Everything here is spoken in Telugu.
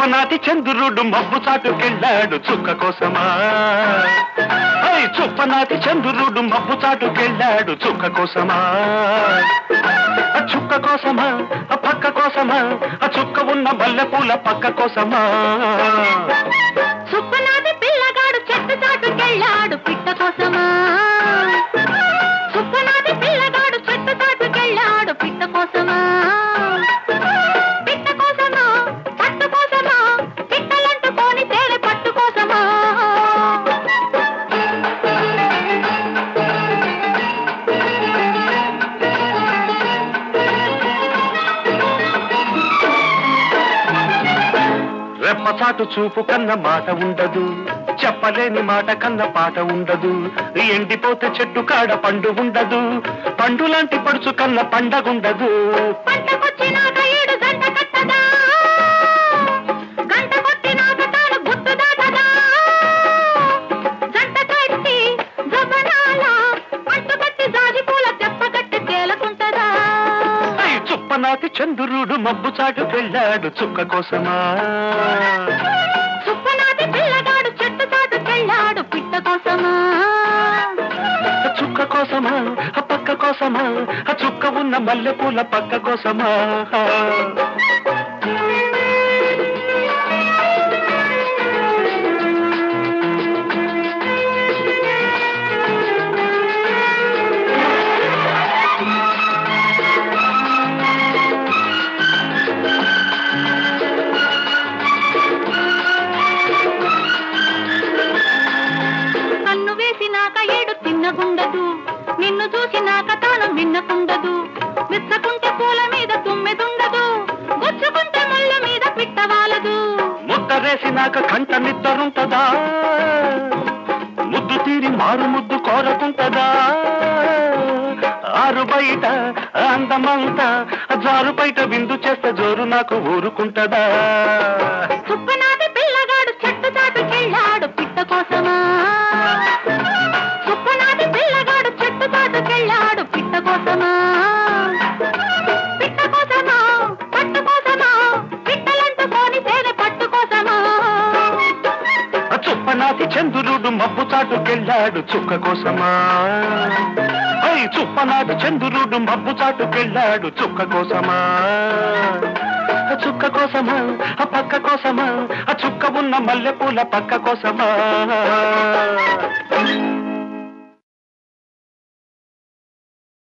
చుప్పనాటి చంద్రుడు మబ్బు చాటుకెళ్ళాడు చుక్క కోసమా ఐ చుప్పనాటి చంద్రుడు మబ్బు చాటుకెళ్ళాడు చుక్క కోసమా ఆ చుక్క కోసమా ఆ పక్క కోసమా ఆ చుక్క ఉన్న మల్లెపూల పక్క కోసమా సుప్పనాది పిల్లగాడు చెట్టు చాటుకెళ్ళాడు పిట్ట కోసమా సుప్పనాది పిల్లగాడు చెట్టు చాటుకెళ్ళాడు పిట్ట కోసమా పిట్ట కోసమా పట్టు కోసమా పిట్టలంటుకొని తేనె పట్టు కోసమా రెప్పచాటు చూపు కన్న మాట ఉండదు చెప్పలేని మాట కన్న పాట ఉండదు ఎండిపోతే చెట్టు కాడ పండు ఉండదు పండు లాంటి పడుచు కన్న పండగుండదు పంటకొచ్చినాక ఏడు గంట కట్టదా గంట కొట్టినాక తాను గుట్టు దాటదా జంట కట్టి జబనాల పట్టుబట్టి జాజి పూల తెప్పగట్టి తేలకుంటదా ఐ చుప్పనాటి చంద్రుడు మబ్బు చాటు వెళ్ళాడు చుక్క కోసమా సుప్పనాది పిల్లగాడు చెట్టు చాటుకెళ్ళాడు పిట్ట కోసమా ఆ చుక్క కోసమా ఆ పక్క కోసమా ఆ చుక్క ఉన్న మల్లెపూల పక్క కోసమా కన్ను వేసినాక ఏడు తిన్నగుండదు నిన్ను చూసినాక తాను మిన్నకుండదు విచ్చకుంటే పూల మీద తుమ్మెదుండదు గుచ్చుకుంటే ముళ్ళ మీద పిట్టవాలదు ముద్దరేసినాక కంట నిద్దరుంటదా ముద్దు తీరి మారు ముద్దు కోరకుంటదా ఆరు బయట అందమంతా జారు బయట విందు చేస్తే జోరు నాకు ఊరుకుంటదా సుప్పనాది పిల్లగాడు చెట్టు చాటుకెళ్ళాడు పిట్ట కోసమా సుప్పనాది పిల్లగాడు చెట్టు చాటుకెళ్ళాడు పిట్ట కోసమా పిట్ట కోసమా పట్టు కోసమా పిట్టలంటుకొని తేనె పట్టు కోసమా ఆ చుప్పనాటి చంద్రుడు మబ్బు చాటుకెళ్ళాడు చుక్క కోసమా ఐ చుప్పనాటి చంద్రుడు మబ్బు చాటుకెళ్ళాడు చుక్క కోసమా ఆ చుక్క కోసమా ఆ పక్క కోసమా ఆ చుక్క ఉన్న మల్లెపూల పక్క కోసమా